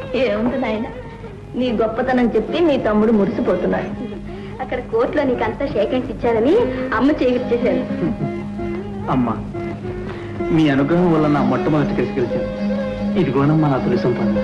ఏముంది నాయన నీ గొప్పతనం చెప్పి నీ తమ్ముడు మురిసిపోతున్నాడు అక్కడ కోర్టులో నీకు అంతా షేకెండ్స్ ఇచ్చారని అమ్మ చేయించేశాను అమ్మా మీ అనుగ్రహం వల్ల నా మొట్టమొదటి కేసు గెలిచింది ఇదిగోనమ్మా నా తొలి సంపాదన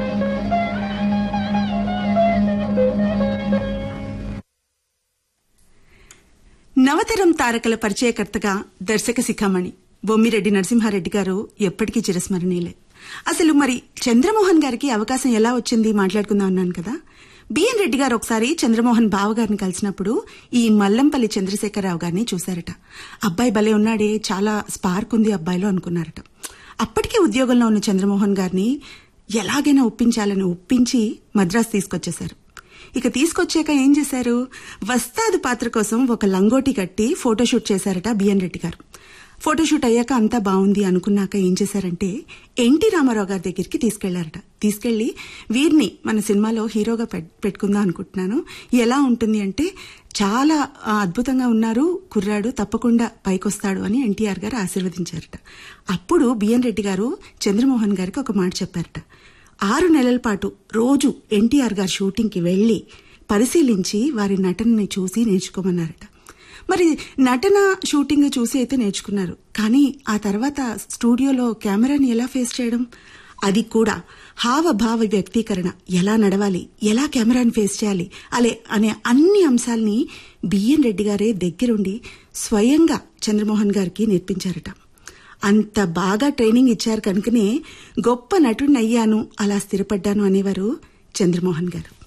నవతరం తారకల పరిచయకర్తగా దర్శక శిఖామణి బొమ్మిరెడ్డి నరసింహారెడ్డి గారు ఎప్పటికీ చిరస్మరణీయులే అసలు మరి చంద్రమోహన్ గారికి అవకాశం ఎలా వచ్చింది మాట్లాడుకుందాం అన్నాను కదా బిఎన్ రెడ్డి గారు ఒకసారి చంద్రమోహన్ బావగారిని కలిసినప్పుడు ఈ మల్లంపల్లి చంద్రశేఖరరావు గారిని చూశారట అబ్బాయి భలే ఉన్నాడే చాలా స్పార్క్ ఉంది అబ్బాయిలో అనుకున్నారట అప్పటికే ఉద్యోగంలో ఉన్న చంద్రమోహన్ గారిని ఎలాగైనా ఒప్పించాలని ఒప్పించి మద్రాసు తీసుకొచ్చేశారు ఇక తీసుకొచ్చాక ఏం చేశారు వస్తాదు పాత్ర కోసం ఒక లంగోటి కట్టి ఫోటోషూట్ చేశారట బిఎన్ రెడ్డి గారు ఫోటోషూట్ అయ్యాక అంతా బాగుంది అనుకున్నాక ఏం చేశారంటే ఎన్టీ రామారావు గారి దగ్గరికి తీసుకెళ్లారట తీసుకెళ్లి వీరిని మన సినిమాలో హీరోగా పెట్- పెట్టుకుందాం అనుకుంటున్నాను ఎలా ఉంటుంది అంటే చాలా ఆ, అద్భుతంగా ఉన్నారు కుర్రాడు తప్పకుండా పైకొస్తాడు అని ఎన్టీఆర్ గారు ఆశీర్వదించారట అప్పుడు బిఎన్ రెడ్డి గారు చంద్రమోహన్ గారికి ఒక మాట చెప్పారట ఆరు నెలల పాటు రోజు ఎన్టీఆర్ గారి షూటింగ్కి వెళ్లి పరిశీలించి వారి నటనని చూసి నేర్చుకోమన్నారట మరి నటన షూటింగ్ చూసి అయితే నేర్చుకున్నారు కానీ ఆ తర్వాత స్టూడియోలో కెమెరాని ఎలా ఫేస్ చేయడం అది కూడా హావభావ వ్యక్తీకరణ ఎలా నడవాలి ఎలా కెమెరాని ఫేస్ చేయాలి అలే అనే అన్ని అంశాల్ని బిఎన్ రెడ్డి గారే దగ్గరుండి స్వయంగా చంద్రమోహన్ గారికి నేర్పించారట అంత బాగా ట్రైనింగ్ ఇచ్చారు కనుకనే గొప్ప నటుడిని అయ్యాను అలా స్థిరపడ్డాను అనేవారు చంద్రమోహన్ గారు